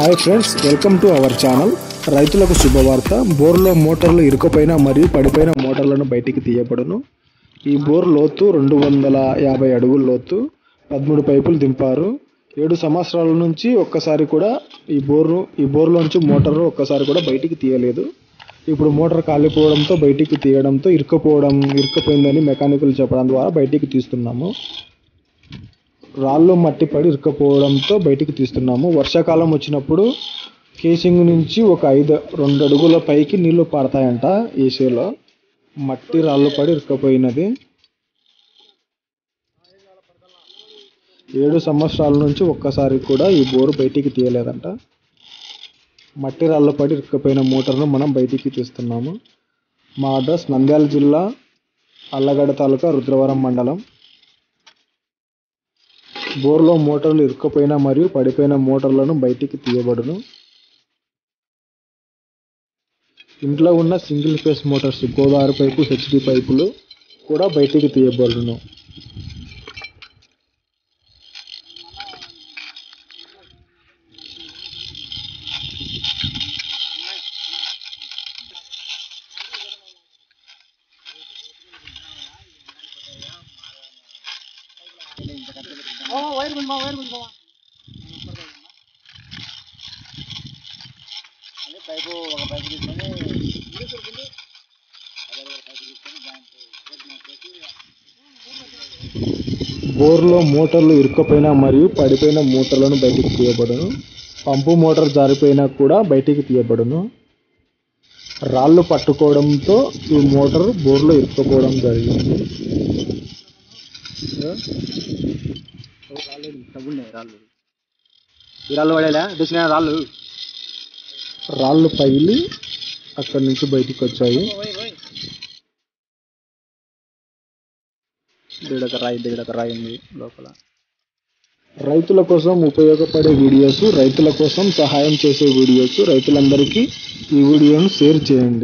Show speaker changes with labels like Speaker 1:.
Speaker 1: hi friends welcome to our channel రైతులకు శుభవార్త బోర్లో మోటార్లు ఇరుకుపోయిన మరియు పడిపోయిన మోటార్లను బయటికి తీయబడును ఈ బోర్ లోతు రెండు వందల యాభై అడుగుల లోతు పదమూడు పైపులు దింపారు ఏడు సంవత్సరాల నుంచి ఒక్కసారి కూడా ఈ బోర్ను ఈ బోర్లోంచి మోటార్ ఒక్కసారి కూడా బయటికి తీయలేదు ఇప్పుడు మోటార్ కాలిపోవడంతో బయటికి తీయడంతో ఇరుక్కుపోవడం ఇరుక్కుపోయిందని మెకానికల్ చెప్పడం ద్వారా బయటికి తీస్తున్నాము రాళ్ళు మట్టి పడి ఇరుక్కుపోవడంతో బయటికి తీస్తున్నాము వర్షాకాలం వచ్చినప్పుడు కేసింగ్ నుంచి ఒక ఐదు రెండు అడుగుల పైకి నీళ్లు పడతాయంట ఏసీలో మట్టి రాళ్ళు పడి ఇరుక్కుపోయినది ఏడు సంవత్సరాల నుంచి ఒక్కసారి కూడా ఈ బోరు బయటికి తీయలేదంట మట్టి రాళ్ళు పడి ఇరుక్కుపోయిన మోటార్ను మనం బయటికి తీస్తున్నాము మా అడ్రస్ నంద్యాల జిల్లా అల్లగడ్డ తాలూకా రుద్రవరం మండలం బోర్లో మోటార్లు ఇరుక్కుపోయిన మరియు పడిపోయిన మోటార్లను బయటికి తీయబడును ఇంట్లో ఉన్న single phase motors Godavari pipe HD పైపులు కూడా బయటికి తీయబడును
Speaker 2: వైర్ గుండి వైర్ గుండి అదే పైపు ఒక పైపు తీసుకొని అదే ఒక పైపు తీసుకొని దాంట్లో
Speaker 1: బోర్లో మోటార్లు ఇరుక్కుపోయిన మరియు పడిపోయిన మోటార్లను బయటికి తీయబడును పంపు మోటార్ జారిపోయినా కూడా బయటికి తీయబడును రాళ్ళు పట్టుకోవడంతో ఈ మోటార్ బోర్లో ఇరుక్కుపోవడం జరిగింది
Speaker 2: రాళ్ళు తగ్గున్నాయి రాళ్ళు ఈ రాళ్ళు పడేలా తెచ్చిన రాళ్ళు
Speaker 1: రాళ్ళు పగిలి అక్కడి నుంచి బయటికి వచ్చాయి
Speaker 2: దిగడక రాయి దిగడక రాయి ఉంది లోపల
Speaker 1: రైతుల కోసం ఉపయోగపడే వీడియోస్ రైతుల కోసం సహాయం చేసే వీడియోస్ రైతులందరికీ ఈ వీడియోను షేర్ చేయండి